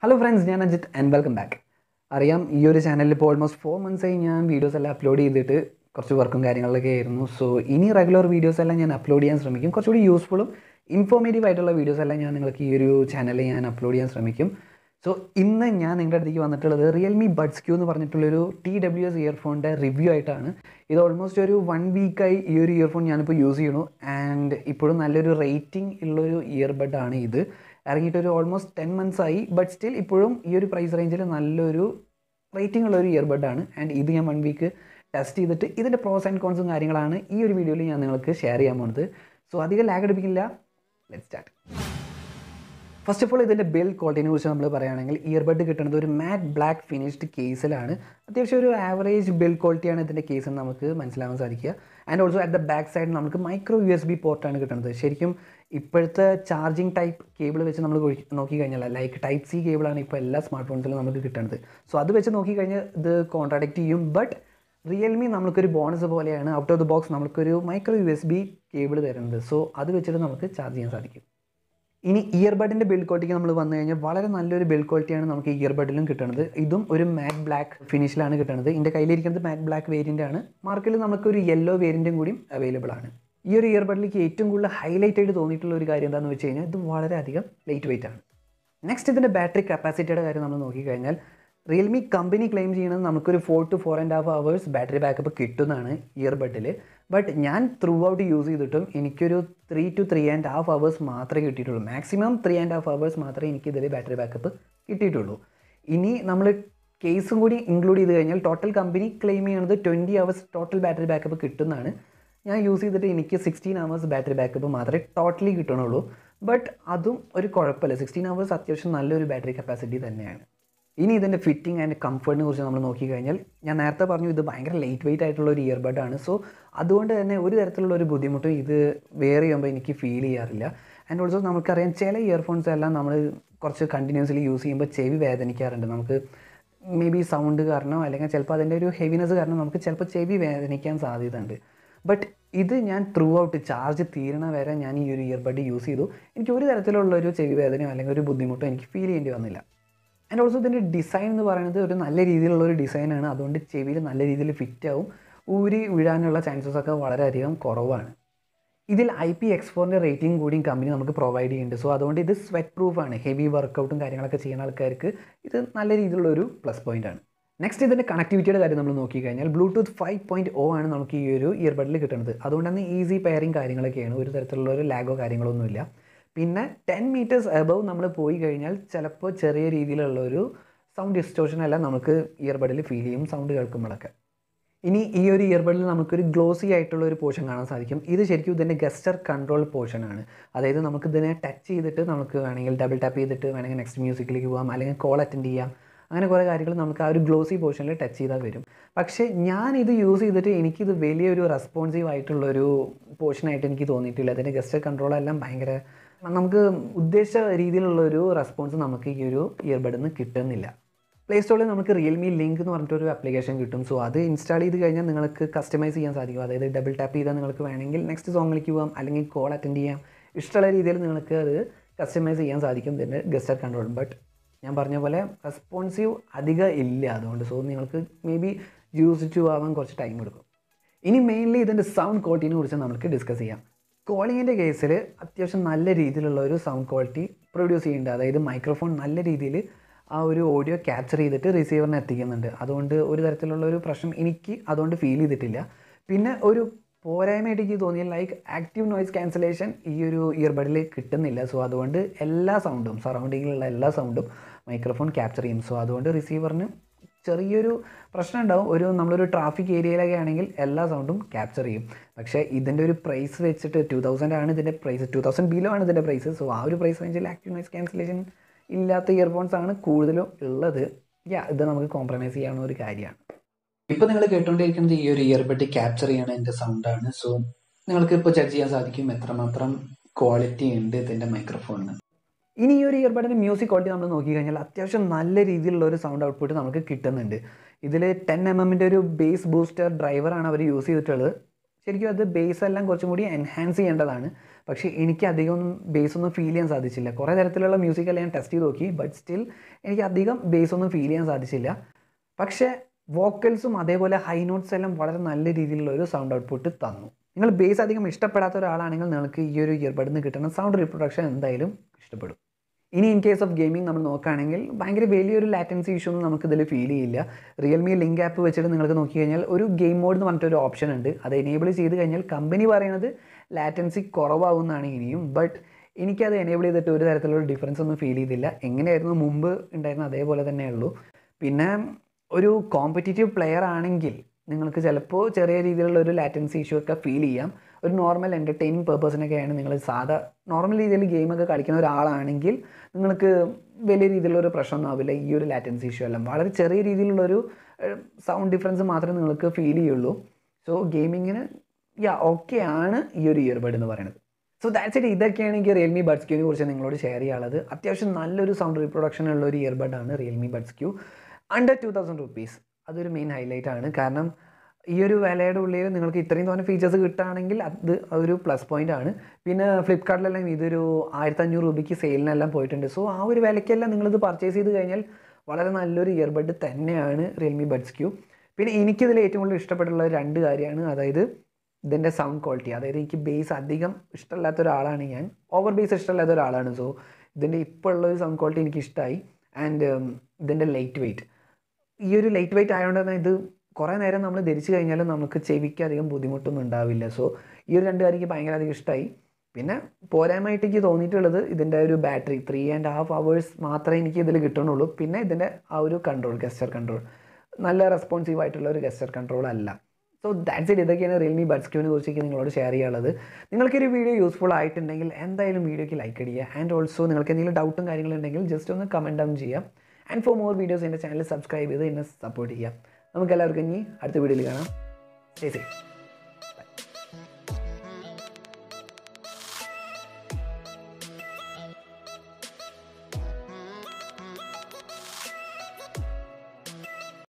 hello friends ഞാൻ Ajith and welcome back അറിയാം ഈ ഒരു ചാനലിൽ ഇപ്പോൾ ഓൾമോസ്റ്റ് ഫോർ മന്ത്സായി ഞാൻ വീഡിയോസ് എല്ലാം അപ്ലോഡ് ചെയ്തിട്ട് കുറച്ച് വർക്കും കാര്യങ്ങളിലൊക്കെ ആയിരുന്നു സോ ഇനി റെഗുലർ വീഡിയോസ് എല്ലാം ഞാൻ അപ്ലോഡ് ചെയ്യാൻ ശ്രമിക്കും കുറച്ചുകൂടി യൂസ്ഫുള്ളും ഇൻഫോർമേറ്റീവ് ആയിട്ടുള്ള വീഡിയോസ് എല്ലാം ഞാൻ നിങ്ങൾക്ക് ഈ ഒരു ചാനലിൽ ഞാൻ അപ്ലോഡ് ചെയ്യാൻ ശ്രമിക്കും സോ ഇന്ന് ഞാൻ നിങ്ങളുടെ അടുത്തേക്ക് വന്നിട്ടുള്ളത് റിയൽമി ബഡ്സ് ക്യൂ എന്ന് പറഞ്ഞിട്ടുള്ളൊരു ടി ഡബ്ല്യു എസ് ഇയർഫോണിൻ്റെ റിവ്യൂ ആയിട്ടാണ് ഇത് ഓൾമോസ്റ്റ് ഒരു വൺ വീക്കായി ഈ ഒരു ഇയർഫോൺ ഞാനിപ്പോൾ യൂസ് ചെയ്യണു ആൻഡ് ഇപ്പോഴും നല്ലൊരു റേറ്റിംഗ് ഉള്ളൊരു ഇയർബഡാണ് ഇത് ഇറങ്ങിയിട്ട് ഒരു ഓൾമോസ്റ്റ് ടെൻ മന്ത്സ് ആയി ബട്ട് സ്റ്റിൽ ഇപ്പോഴും ഈ ഒരു പ്രൈസ് റേഞ്ചിൽ നല്ലൊരു റേറ്റിംഗ് ഉള്ള ഒരു ഇയർബഡാണ് ആൻഡ് ഇത് ഞാൻ വൺ വീക്ക് ടെസ്റ്റ് ചെയ്തിട്ട് ഇതിൻ്റെ പ്രോസ് ആൻഡ് കോൺസും കാര്യങ്ങളാണ് ഈ ഒരു വീഡിയോയിൽ ഞാൻ നിങ്ങൾക്ക് ഷെയർ ചെയ്യാൻ പോകുന്നത് സോ അധികം ലാഗ് എടുപ്പിക്കില്ല let start first of all ഇതിൻ്റെ ബിൽഡ് ക്വാളിറ്റിനെ കുറിച്ച് നമ്മൾ പറയുകയാണെങ്കിൽ ഇയർബഡ് കിട്ടുന്നത് ഒരു മാറ്റ് ബ്ലാക്ക് ഫിനിഷ്ഡ് കേസിലാണ് അത്യാവശ്യം ഒരു ആവറേജ് ബിൽഡ് ക്വാളിറ്റിയാണ് ഇതിൻ്റെ കേസ് എന്ന് നമുക്ക് മനസ്സിലാവാൻ സാധിക്കുക and also at the back side നമുക്ക് മൈക്രോ യു എസ് ബി പോർട്ടാണ് കിട്ടുന്നത് ശരിക്കും ഇപ്പോഴത്തെ ചാർജിങ് ടൈപ്പ് കേബിൾ വെച്ച് നമ്മൾ നോക്കി കഴിഞ്ഞാൽ ലൈക്ക് ടൈപ്പ് സി കേബിളാണ് ഇപ്പോൾ എല്ലാ സ്മാർട്ട് ഫോൺസിലും നമുക്ക് കിട്ടുന്നത് സോ അത് വെച്ച് നോക്കി കഴിഞ്ഞാൽ ഇത് കോൺട്രാഡിക്റ്റ് ചെയ്യും ബട്ട് റിയൽമി നമുക്കൊരു ബോണസ് പോലെയാണ് ഔട്ട് ഓഫ് ദ ബോക്സ് നമുക്കൊരു micro U S B cable തരുന്നത് സോ അത് വെച്ചിട്ട് നമുക്ക് ചാർജ് ചെയ്യാൻ സാധിക്കും ഇനി ഇയർബഡിൻ്റെ ബിൽഡ് ക്വാളിറ്റിക്ക് നമ്മൾ വന്നു കഴിഞ്ഞാൽ വളരെ നല്ലൊരു ബിൽഡ് ക്വാളിറ്റിയാണ് നമുക്ക് ഇയർബഡിലും കിട്ടുന്നത് ഇതും ഒരു മാറ്റ് ബ്ലാക്ക് ഫിനിഷിലാണ് കിട്ടുന്നത് എൻ്റെ കയ്യിലിരിക്കുന്നത് മാറ്റ് ബ്ലാക്ക് വേരിയൻ്റ് ആണ് മാർക്കറ്റിൽ നമുക്കൊരു യെല്ലോ വേരിയൻറ്റും കൂടിയും അവൈലബിൾ ആണ് ഈ ഒരു ഇയർബഡിലേക്ക് ഏറ്റവും കൂടുതൽ ഹൈലൈറ്റ് ആയിട്ട് തോന്നിയിട്ടുള്ള ഒരു കാര്യം എന്താണെന്ന് വെച്ച് കഴിഞ്ഞാൽ ഇത് വളരെയധികം ലൈറ്റ് വെയിറ്റ് ആണ് നെക്സ്റ്റ് ഇതിൻ്റെ ബാറ്ററി കപ്പാസിറ്റിയുടെ കാര്യം നമ്മൾ നോക്കിക്കഴിഞ്ഞാൽ റിയൽമി കമ്പനി ക്ലെയിം ചെയ്യുന്നത് നമുക്കൊരു four to four and half hours battery backup കിട്ടുന്നതാണ് ഇയർബഡിൽ ബട്ട് ഞാൻ ത്രൂ ഔട്ട് യൂസ് ചെയ്തിട്ടും എനിക്കൊരു three to three and half hours മാത്രമേ കിട്ടിയിട്ടുള്ളൂ maximum three and half hours മാത്രമേ എനിക്ക് ഇതിൽ ബാറ്ററി ബാക്കപ്പ് കിട്ടിയിട്ടുള്ളൂ ഇനി നമ്മൾ കേസും കൂടി ഇൻക്ലൂഡ് ചെയ്ത് കഴിഞ്ഞാൽ ടോട്ടൽ കമ്പനി ക്ലെയിം ചെയ്യുന്നത് twenty hours total battery backup കിട്ടുന്നതാണ് ഞാൻ യൂസ് ചെയ്തിട്ട് എനിക്ക് സിക്സ്റ്റീൻ അവേഴ്സ് ബാറ്ററി ബാക്കപ്പ് മാത്രമേ ടോട്ടലി കിട്ടണുള്ളൂ ബട്ട് അതും ഒരു കുഴപ്പമില്ല സിക്സ്റ്റീൻ അവേഴ്സ് അത്യാവശ്യം നല്ലൊരു ബാറ്ററി കപ്പാസിറ്റി തന്നെയാണ് ഇനി ഇതിൻ്റെ ഫിറ്റിംഗ് ആൻഡ് കംഫർട്ടിനെ കുറിച്ച് നമ്മൾ നോക്കിക്കഴിഞ്ഞാൽ ഞാൻ നേരത്തെ പറഞ്ഞു ഇത് ഭയങ്കര ലൈറ്റ് വെയിറ്റ് ആയിട്ടുള്ള ഒരു ഇയർബഡാണ് സോ അതുകൊണ്ട് തന്നെ ഒരു തരത്തിലുള്ള ഒരു ബുദ്ധിമുട്ടും ഇത് വെയർ ചെയ്യുമ്പോൾ എനിക്ക് ഫീൽ ചെയ്യാറില്ല ആൻഡ് ഓൾസോ നമുക്കറിയാം ചില ഇയർഫോൺസ് എല്ലാം നമ്മൾ കുറച്ച് കണ്ടിന്യൂസ്ലി യൂസ് ചെയ്യുമ്പോൾ ചെവി വേദനിക്കാറുണ്ട് നമുക്ക് മേ ബി സൗണ്ട് കാരണം അല്ലെങ്കിൽ ചിലപ്പോൾ അതിൻ്റെ ഒരു ഹെവിനെസ് കാരണം നമുക്ക് ചിലപ്പോൾ ചെവി വേദനിക്കാൻ സാധ്യതയുണ്ട് ബട്ട് ഇത് ഞാൻ ത്രൂ ഔട്ട് ചാർജ് തീരണ വരെ ഞാൻ ഈ ഒരു ഇയർബഡ് യൂസ് ചെയ്തു എനിക്ക് ഒരു തരത്തിലുള്ള ഒരു ചെവി വേദനയോ അല്ലെങ്കിൽ ഒരു ബുദ്ധിമുട്ടോ എനിക്ക് ഫീൽ ചെയ്യേണ്ടി വന്നില്ല ആൻഡ് ഓൾസോ ഇതിൻ്റെ ഡിസൈൻ എന്ന് പറയുന്നത് ഒരു നല്ല രീതിയിലുള്ള ഒരു ഡിസൈനാണ് അതുകൊണ്ട് ചെവിയിൽ നല്ല രീതിയിൽ ഫിറ്റ് ആവും ഊരി വീഴാനുള്ള ചാൻസസ് ഒക്കെ വളരെയധികം കുറവാണ് ഇതിൽ ഐ പി എക്സ് ഫോറിൻ്റെ റേറ്റിംഗ് കൂടിയും കമ്പനി നമുക്ക് പ്രൊവൈഡ് ചെയ്യുന്നുണ്ട് സോ അതുകൊണ്ട് ഇത് സ്വെറ്റ് പ്രൂഫാണ് ഹെവി വർക്കൗട്ടും കാര്യങ്ങളൊക്കെ ചെയ്യുന്ന ആൾക്കാർക്ക് ഇത് നല്ല രീതിയിലുള്ള ഒരു പ്ലസ് പോയിൻ്റ് ആണ് നെക്സ്റ്റ് ഇതിൻ്റെ കണക്ടിവിറ്റിയുടെ കാര്യം നമ്മൾ നോക്കിക്കഴിഞ്ഞാൽ ബ്ലൂടൂത്ത് ഫൈവ് പോയിൻറ്റ് ഒ ആണ് നമുക്ക് ഈ ഒരു ഇയർബഡിൽ കിട്ടുന്നത് അതുകൊണ്ട് തന്നെ ഈസി പെയറിങ് കാര്യങ്ങളൊക്കെയാണ് ഒരു തരത്തിലുള്ള ഒരു ലാഗോ കാര്യങ്ങളൊന്നുമില്ല പിന്നെ ടെൻ മീറ്റേഴ്സ് എബവ് നമ്മൾ പോയി കഴിഞ്ഞാൽ ചിലപ്പോൾ ചെറിയ രീതിയിലുള്ള ഒരു സൗണ്ട് ഡിസ്റ്റോഷൻ എല്ലാം നമുക്ക് ഇയർബഡിൽ ഫീൽ ചെയ്യും സൗണ്ട് കേൾക്കുമ്പോഴൊക്കെ ഇനി ഈ ഒരു ഇയർബഡിൽ നമുക്കൊരു ഗ്ലോസി ആയിട്ടുള്ള ഒരു പോർഷൻ കാണാൻ സാധിക്കും ഇത് ശരിക്കും ഇതിൻ്റെ ഗസ്റ്റർ കൺട്രോൾ പോർഷൻ ആണ് അതായത് നമുക്ക് ഇതിനെ ടച്ച് ചെയ്തിട്ട് നമുക്ക് വേണമെങ്കിൽ ഡബിൾ ടാപ്പ് ചെയ്തിട്ട് വേണമെങ്കിൽ നെക്സ്റ്റ് മ്യൂസിക്കിലേക്ക് പോകാം അല്ലെങ്കിൽ കോൾ അറ്റൻഡ് ചെയ്യാം അങ്ങനെ കുറേ കാര്യങ്ങൾ നമുക്ക് ആ ഒരു ഗ്ലോസി പോർഷനിൽ ടച്ച് ചെയ്താൽ വരും പക്ഷേ ഞാൻ ഇത് യൂസ് ചെയ്തിട്ട് എനിക്കിത് വലിയൊരു റെസ്പോൺസീവ് ആയിട്ടുള്ളൊരു പോർഷനായിട്ട് എനിക്ക് തോന്നിയിട്ടില്ല അതിൻ്റെ ഗസ്റ്റർ കൺട്രോൾ എല്ലാം ഭയങ്കര നമുക്ക് ഉദ്ദേശിച്ച രീതിയിലുള്ള ഒരു റെസ്പോൺസ് നമുക്ക് ഈ ഒരു ഇയർബഡിൽ നിന്ന് കിട്ടുന്നില്ല പ്ലേ സ്റ്റോറിൽ നമുക്ക് റിയൽമി ലിങ്ക് എന്ന് പറഞ്ഞിട്ടൊരു ആപ്ലിക്കേഷൻ കിട്ടും സോ അത് ഇൻസ്റ്റാൾ ചെയ്ത് കഴിഞ്ഞാൽ നിങ്ങൾക്ക് കസ്റ്റമൈസ് ചെയ്യാൻ സാധിക്കും അതായത് ഡബിൾ ടാപ്പ് ചെയ്താൽ നിങ്ങൾക്ക് വേണമെങ്കിൽ നെക്സ്റ്റ് സോങ്ങിലേക്ക് പോകാം അല്ലെങ്കിൽ കോൾ അറ്റൻഡ് ചെയ്യാം ഇഷ്ടമുള്ള രീതിയിൽ നിങ്ങൾക്ക് അത് കസ്റ്റമൈസ് ചെയ്യാൻ സാധിക്കും ഇതിൻ്റെ ഗസ്റ്റർ കൺട്രോൾ ബട്ട് ഞാൻ പറഞ്ഞ പോലെ റെസ്പോൺസീവ് അധികം ഇല്ല അതുകൊണ്ട് സോ നിങ്ങൾക്ക് മേ ബി യൂസ് ടു ആവാൻ കുറച്ച് ടൈം എടുക്കും ഇനി മെയിൻലി ഇതിൻ്റെ സൗണ്ട് ക്വാളിറ്റിനെ കുറിച്ച് നമുക്ക് ഡിസ്കസ് ചെയ്യാം കോളിങ്ങിൻ്റെ കേസിൽ അത്യാവശ്യം നല്ല രീതിയിലുള്ള ഒരു സൗണ്ട് ക്വാളിറ്റി പ്രൊഡ്യൂസ് ചെയ്യുന്നുണ്ട് അതായത് മൈക്രോഫോൺ നല്ല രീതിയിൽ ആ ഒരു ഓഡിയോ ക്യാപ്ചർ ചെയ്തിട്ട് റിസീവറിനെ എത്തിക്കുന്നുണ്ട് അതുകൊണ്ട് ഒരു തരത്തിലുള്ള ഒരു പ്രശ്നം എനിക്ക് അതുകൊണ്ട് ഫീൽ ചെയ്തിട്ടില്ല പിന്നെ ഒരു പോരായ്മയായിട്ട് എനിക്ക് തോന്നിയ ലൈക്ക് ആക്റ്റീവ് നോയ്സ് ക്യാൻസലേഷൻ ഈ ഒരു ഇയർബഡിൽ കിട്ടുന്നില്ല സോ അതുകൊണ്ട് എല്ലാ സൗണ്ടും സറൗണ്ടിങ്ങിലുള്ള എല്ലാ സൗണ്ടും മൈക്രോഫോൺ ക്യാപ്ചർ ചെയ്യും സോ അതുകൊണ്ട് റിസീവറിന് ചെറിയൊരു പ്രശ്നം ഉണ്ടാവും ഒരു നമ്മളൊരു ട്രാഫിക് ഏരിയയിലൊക്കെ ആണെങ്കിൽ എല്ലാ സൗണ്ടും ക്യാപ്ചർ ചെയ്യും പക്ഷേ ഇതിൻ്റെ ഒരു പ്രൈസ് വെച്ചിട്ട് ടു തൗസൻഡ് ആണ് ഇതിൻ്റെ പ്രൈസ് ടു തൗസൻഡ് ബിലോ ആണ് ഇതിൻ്റെ പ്രൈസ് സോ ആ ഒരു പ്രൈസ് റേഞ്ചിൽ ആക്റ്റീവ് നോയ്സ് ക്യാൻസലേഷൻ ഇല്ലാത്ത ഇയർഫോൺസ് ആണ് കൂടുതലും ഉള്ളത് യാ ഇത് നമുക്ക് കോംപ്രമൈസ് ചെയ്യാവുന്ന ഒരു കാര്യമാണ് ഇപ്പോൾ നിങ്ങൾ കേട്ടുകൊണ്ടിരിക്കുന്നത് ഈ ഒരു ഇയർബഡ് ക്യാപ്ചർ ചെയ്യണ എൻ്റെ സൗണ്ടാണ് സോ നിങ്ങൾക്ക് ഇപ്പോൾ ജഡ്ജ് ചെയ്യാൻ സാധിക്കും എത്രമാത്രം ക്വാളിറ്റി ഉണ്ട് ഇതിൻ്റെ മൈക്രോഫോണിന് ഇനി ഈ ഒരു ഇയർബഡിൻ്റെ മ്യൂസിക് ക്വാളിറ്റി നമ്മൾ നോക്കിക്കഴിഞ്ഞാൽ അത്യാവശ്യം നല്ല രീതിയിലുള്ള ഒരു സൗണ്ട് ഔട്ട്പുട്ട് നമുക്ക് കിട്ടുന്നുണ്ട് ഇതിൽ ടെൻ എം എമ്മിൻ്റെ ഒരു ബേസ് ബൂസ്റ്റർ ഡ്രൈവറാണ് അവർ യൂസ് ചെയ്തിട്ടുള്ളത് ശരിക്കും അത് ബേസ് എല്ലാം കുറച്ചും കൂടി എൻഹാൻസ് ചെയ്യേണ്ടതാണ് പക്ഷേ എനിക്ക് അധികം ഒന്നും ബേസ് ഒന്നും ഫീൽ ചെയ്യാൻ സാധിച്ചില്ല കുറേ തരത്തിലുള്ള മ്യൂസിക്കെല്ലാം ഞാൻ ടെസ്റ്റ് ചെയ്ത് നോക്കി ബട്ട് സ്റ്റിൽ എനിക്ക് അധികം ബേസ് ഒന്നും ഫീൽ ചെയ്യാൻ സാധിച്ചില്ല പക്ഷേ വോക്കൽസും അതേപോലെ ഹൈ നോട്ട്സ് എല്ലാം വളരെ നല്ല രീതിയിലുള്ള ഒരു സൗണ്ട് ഔട്ട്പുട്ട് തന്നു നിങ്ങൾ ബേസ് അധികം ഇഷ്ടപ്പെടാത്ത ഒരാളാണെങ്കിൽ നിങ്ങൾക്ക് ഈ ഒരു ഇയർബഡിൽ നിന്ന് കിട്ടുന്ന സൗണ്ട് റീപ്രൊഡക്ഷൻ എന്തായാലും ഇഷ്ടപ്പെടും ഇനി ഇൻ കേസ് ഓഫ് ഗെയിമിംഗ് നമ്മൾ നോക്കുകയാണെങ്കിൽ ഭയങ്കര വലിയൊരു ലാറ്റൻസി ഇഷ്യൂ ഒന്നും നമുക്ക് ഇതിൽ ഫീൽ ചെയ്യില്ല റിയൽമി ലിങ്ക് ആപ്പ് വെച്ചിട്ട് നിങ്ങൾക്ക് നോക്കി കഴിഞ്ഞാൽ ഒരു ഗെയിം മോഡ് എന്ന് പറഞ്ഞിട്ടൊരു ഓപ്ഷൻ ഉണ്ട് അത് എനേബിൾ ചെയ്ത് കഴിഞ്ഞാൽ കമ്പനി പറയുന്നത് ലാറ്റൻസി കുറവാകുമെന്നാണ് ഇനിയും ബട്ട് എനിക്കത് എനേബിൾ ചെയ്തിട്ട് ഒരു തരത്തിലുള്ള ഡിഫറൻസ് ഒന്നും ഫീൽ ചെയ്തില്ല എങ്ങനെയായിരുന്നു മുമ്പ് ഉണ്ടായിരുന്ന അതേപോലെ തന്നെ ഉള്ളൂ പിന്നെ ഒരു കോമ്പറ്റീറ്റീവ് പ്ലെയർ ആണെങ്കിൽ നിങ്ങൾക്ക് ചിലപ്പോൾ ചെറിയ രീതിയിലുള്ള ഒരു ലാറ്റൻസി ഇഷ്യൂ ഒക്കെ ഫീൽ ചെയ്യാം ഒരു നോർമൽ എൻ്റർടൈനിങ് പേർപ്പസിനൊക്കെയാണ് നിങ്ങൾ സാധാ നോർമൽ രീതിയിൽ ഗെയിമൊക്കെ കളിക്കുന്ന ഒരാളാണെങ്കിൽ നിങ്ങൾക്ക് വലിയ രീതിയിലുള്ള ഒരു പ്രശ്നമൊന്നും ആവില്ല ഈ ഒരു ലാറ്റൻസി ഇഷ്യൂ എല്ലാം വളരെ ചെറിയ രീതിയിലുള്ളൊരു സൗണ്ട് ഡിഫറൻസ് മാത്രമേ നിങ്ങൾക്ക് ഫീൽ ചെയ്യുള്ളൂ സോ ഗെയിമിങ്ങിന് യാ ഓക്കെ ആണ് ഈ ഒരു ഇയർബഡ് എന്ന് പറയുന്നത് സോ ദാറ്റ്സ് ഇറ്റ് ഇതൊക്കെയാണ് എനിക്ക് റിയൽമി ബഡ്സ് ക്യൂവിനെ കുറിച്ച് നിങ്ങളോട് ഷെയർ ചെയ്യാനുള്ളത് അത്യാവശ്യം നല്ലൊരു സൗണ്ട് റീപ്രൊഡക്ഷൻ ഉള്ള ഒരു ഇയർബഡാണ് Realme buds Q under two thousand rupees അതൊരു മെയിൻ ഹൈലൈറ്റ് ആണ് കാരണം ഈ ഒരു വിലയുടെ ഉള്ളിൽ നിങ്ങൾക്ക് ഇത്രയും തോന്നെ ഫീച്ചേഴ്സ് കിട്ടുകയാണെങ്കിൽ അത് ഒരു പ്ലസ് പോയിന്റ് ആണ് പിന്നെ ഫ്ലിപ്കാർട്ടിലെല്ലാം ഇതൊരു ആയിരത്തി അഞ്ഞൂറ് രൂപയ്ക്ക് സെയിലിനെല്ലാം പോയിട്ടുണ്ട് സോ ആ ഒരു വിലയ്ക്കെല്ലാം നിങ്ങളിത് പർച്ചേസ് ചെയ്ത് കഴിഞ്ഞാൽ വളരെ നല്ലൊരു ഇയർബഡ് തന്നെയാണ് റിയൽമി ബഡ്സ് ക്യൂ പിന്നെ എനിക്കിതിൽ ഏറ്റവും കൂടുതൽ ഇഷ്ടപ്പെട്ടുള്ള രണ്ട് കാര്യമാണ് അതായത് ഇതിൻ്റെ സൗണ്ട് ക്വാളിറ്റി അതായത് എനിക്ക് ബേസ് അധികം ഇഷ്ടമില്ലാത്ത ഒരാളാണ് ഞാൻ ഓവർ ബേസ് ഇഷ്ടമില്ലാത്ത ഒരാളാണ് സോ ഇതിൻ്റെ ഇപ്പോൾ ഉള്ള ഒരു സൗണ്ട് ക്വാളിറ്റി എനിക്ക് ഇഷ്ടമായി ആൻഡ് ഇതിൻ്റെ ലൈറ്റ് വെയിറ്റ് ഈ ഒരു ലൈറ്റ് വെയിറ്റ് ആയതുകൊണ്ട് തന്നെ ഇത് കുറേ നേരം നമ്മൾ ധരിച്ചു കഴിഞ്ഞാലും നമുക്ക് ചെവിക്ക് അധികം ബുദ്ധിമുട്ടൊന്നും ഉണ്ടാവില്ല സോ ഈ ഒരു രണ്ട് കാര്യം എനിക്ക് ഭയങ്കര അധികം ഇഷ്ടമായി പിന്നെ പോരായ്മയായിട്ട് എനിക്ക് തോന്നിയിട്ടുള്ളത് ഇതിൻ്റെ ഒരു battery three and half hours മാത്രമേ എനിക്ക് ഇതിൽ കിട്ടണുള്ളൂ പിന്നെ ഇതിൻ്റെ ആ ഒരു കൺട്രോൾ ഗസ്റ്റർ കൺട്രോൾ നല്ല റെസ്പോൺസീവ് ആയിട്ടുള്ള ഒരു ഗസ്റ്റർ കൺട്രോൾ അല്ല സോ ദാറ്റ്സ് ഇറ്റ് ഇതൊക്കെയാണ് റിയൽമി ബഡ്സ് ക്യൂവിനെ കുറിച്ച് നിങ്ങളോട് ഷെയർ ചെയ്യാനുള്ളത് നിങ്ങൾക്കൊരു വീഡിയോ യൂസ്ഫുൾ ആയിട്ടുണ്ടെങ്കിൽ എന്തായാലും വീഡിയോയ്ക്ക് ലൈക്ക് അടിക്കുക ആൻഡ് ഓൾസോ നിങ്ങൾക്ക് എന്തെങ്കിലും ഡൗട്ടും കാര്യങ്ങളുണ്ടെങ്കിൽ ജസ്റ്റ് ഒന്ന് കമൻറ്റ് ഡൗൺ ചെയ്യാം ആൻഡ് ഫോർ മോർ വീഡിയോസ് എൻ്റെ ചാനൽ സബ്സ്ക്രൈബ് ചെയ്ത് എന്നെ സപ്പോർട്ട് ചെയ്യാം നമുക്ക് എല്ലാവർക്കും ഇനി അടുത്ത വീഡിയോയിൽ കാണാം സ്റ്റേ സേഫ്